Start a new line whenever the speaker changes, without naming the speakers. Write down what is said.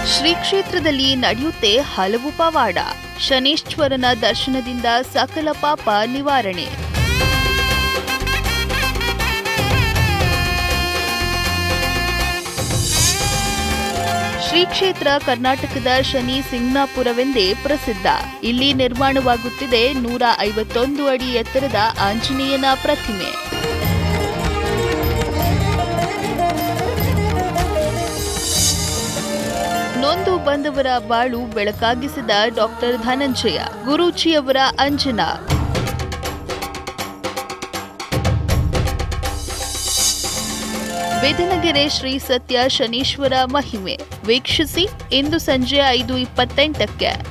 ಶ್ರೀ ಕ್ಷೇತ್ರದಲ್ಲಿ ನಡೆಯುತ್ತೆ ಹಲವು ಪವಾಡ ಶನೀಶ್ವರನ ದರ್ಶನದಿಂದ ಸಕಲ ಪಾಪ ನಿವಾರಣೆ ಶ್ರೀ ಕ್ಷೇತ್ರ ಕರ್ನಾಟಕದ ಶನಿ ಸಿಂಗ್ನಾಪುರವೆಂದೇ ಪ್ರಸಿದ್ಧ ಇಲ್ಲಿ ನಿರ್ಮಾಣವಾಗುತ್ತಿದೆ ನೂರ ಐವತ್ತೊಂದು ಅಡಿ ಎತ್ತರದ ಆಂಜನೇಯನ ಪ್ರತಿಮೆ ನೊಂದು ಬಂದವರ ಬಾಳು ಬೆಳಕಾಗಿಸಿದ ಡಾಕ್ಟರ್ ಧನಂಜಯ ಗುರೂಜಿಯವರ ಅಂಜನಾ ಬೇದನಗೆರೆ ಶ್ರೀ ಸತ್ಯ ಶನೀಶ್ವರ ಮಹಿಮೆ ವೀಕ್ಷಿಸಿ ಇಂದು ಸಂಜೆ ಐದು ಇಪ್ಪತ್ತೆಂಟಕ್ಕೆ